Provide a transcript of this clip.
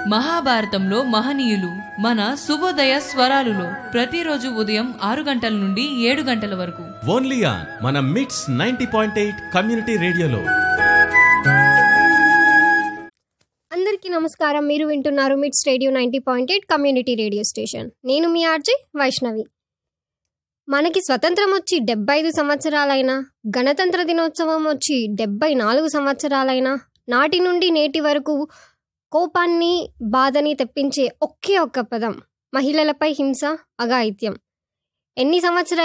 మహాభారతంలో మహనీయులు మన శుభోదయ స్వరాలులో ప్రతిరోజు ఉదయం ఆరు గంటల నుండి ఏడు గంటల వరకు ఓన్లీ ఆన్ మన మిట్స్ నైన్టీ పాయింట్ ఎయిట్ కమ్యూనిటీ రేడియోలో అందరికీ నమస్కారం మీరు వింటున్నారు MITS radio ninety point eight community radio station నేను మీ ఆర్జే వైష్ణవి మనకి స్వతంత్రం వచ్చి డెబ్బై ఐదు సంవత్సరాలైనా గణతంత్ర దినోత్సవం వచ్చి డెబ్బై నాలుగు సంవత్సరాలైనా నాటి నుండి నేటి వరకు కోపాన్ని బాధని తెప్పించే ఒకే ఒక్క పదం మహిళలపై హింస అఘాయిత్యం ఎన్ని సంవత్సరాలు